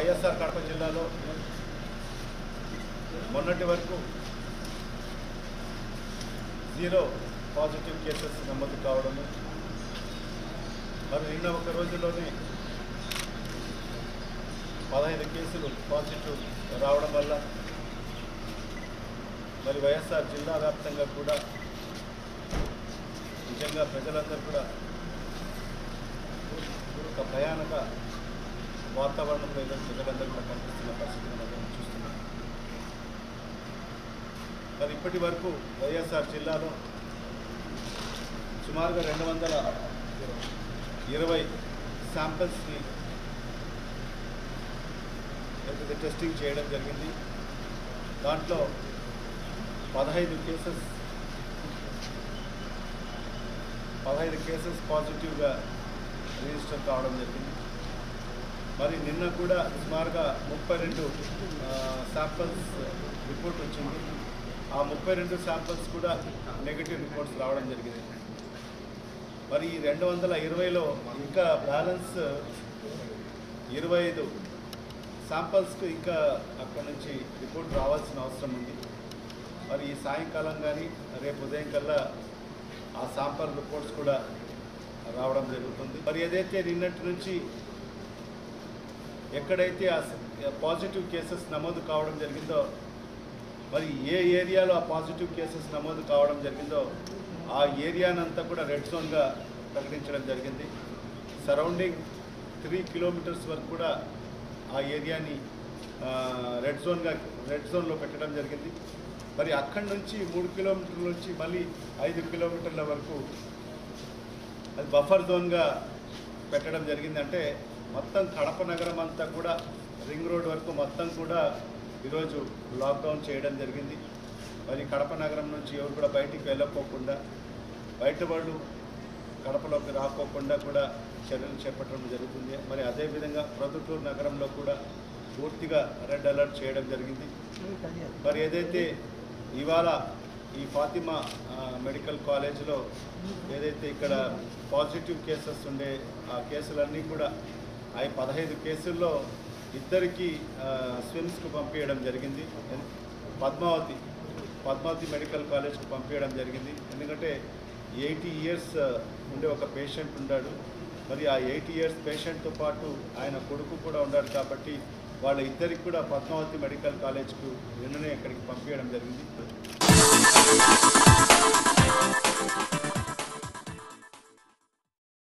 వైఎస్ఆర్ కడప జిల్లాలో మొన్నటి వరకు జీరో పాజిటివ్ కేసెస్ నమోదు కావడము మరి నిన్న ఒక రోజులోనే పదహైదు కేసులు పాజిటివ్ రావడం వల్ల మరి వైఎస్ఆర్ జిల్లా వ్యాప్తంగా కూడా నిజంగా ప్రజలందరూ కూడా ఒక భయానక వాతావరణంలో ఏదో ప్రజలందరూ కూడా కనిపిస్తున్న పరిస్థితి మనం అందరం చూస్తున్నాం మరి ఇప్పటి వరకు వైఎస్ఆర్ జిల్లాలో సుమారుగా రెండు వందల ఇరవై శాంపిల్స్ని ఏదైతే టెస్టింగ్ చేయడం జరిగింది దాంట్లో పదహైదు కేసెస్ పదహైదు కేసెస్ పాజిటివ్గా రిజిస్టర్ కావడం జరిగింది మరి నిన్న కూడా సుమారుగా ముప్పై రెండు శాంపిల్స్ రిపోర్ట్ వచ్చింది ఆ ముప్పై రెండు శాంపిల్స్ కూడా నెగిటివ్ రిపోర్ట్స్ రావడం జరిగింది మరి ఈ రెండు వందల ఇరవైలో ఇంకా బ్యాలెన్స్ ఇరవై ఐదు శాంపిల్స్కు ఇంకా అక్కడ నుంచి రిపోర్ట్ రావాల్సిన అవసరం ఉంది మరి ఈ సాయంకాలం కానీ రేపు ఉదయం కల్లా ఆ శాంపల్ రిపోర్ట్స్ కూడా రావడం జరుగుతుంది మరి ఏదైతే నిన్నటి నుంచి ఎక్కడైతే ఆ పాజిటివ్ కేసెస్ నమోదు కావడం జరిగిందో మరి ఏ ఏరియాలో ఆ పాజిటివ్ కేసెస్ నమోదు కావడం జరిగిందో ఆ ఏరియానంతా కూడా రెడ్ జోన్గా ప్రకటించడం జరిగింది సరౌండింగ్ త్రీ కిలోమీటర్స్ వరకు కూడా ఆ ఏరియాని ఆ, రెడ్ జోన్గా రెడ్ జోన్లో పెట్టడం జరిగింది మరి అక్కడి నుంచి మూడు కిలోమీటర్ల నుంచి మళ్ళీ ఐదు కిలోమీటర్ల వరకు అది బఫర్ జోన్గా పెట్టడం జరిగింది అంటే మొత్తం కడప నగరం అంతా కూడా రింగ్ రోడ్ వరకు మొత్తం కూడా ఈరోజు లాక్డౌన్ చేయడం జరిగింది మరి కడప నగరం నుంచి ఎవరు కూడా బయటికి వెళ్ళకోకుండా బయట వాళ్ళు కడపలోకి రాకోకుండా కూడా చర్యలు చేపట్టడం జరుగుతుంది మరి అదేవిధంగా ప్రొద్దుటూరు నగరంలో కూడా పూర్తిగా రెడ్ అలర్ట్ చేయడం జరిగింది మరి ఏదైతే ఇవాళ ఈ ఫాతిమా ఆ, మెడికల్ కాలేజీలో ఏదైతే ఇక్కడ పాజిటివ్ కేసెస్ ఉండే ఆ కేసులన్నీ కూడా ఆ పదహైదు కేసుల్లో ఇద్దరికి ఆ, స్విమ్స్కు పంపించడం జరిగింది ఎన్- పద్మావతి పద్మావతి మెడికల్ కాలేజ్కి పంపించడం జరిగింది ఎందుకంటే ఎయిటీ ఇయర్స్ ఉండే ఒక పేషెంట్ ఉన్నాడు మరి ఆ ఎయిటీ ఇయర్స్ పేషెంట్తో పాటు ఆయన కొడుకు కూడా ఉన్నాడు కాబట్టి వాళ్ళ ఇద్దరికి కూడా పద్మావతి మెడికల్ కాలేజ్కు నిన్ననే అక్కడికి పంపించడం జరిగింది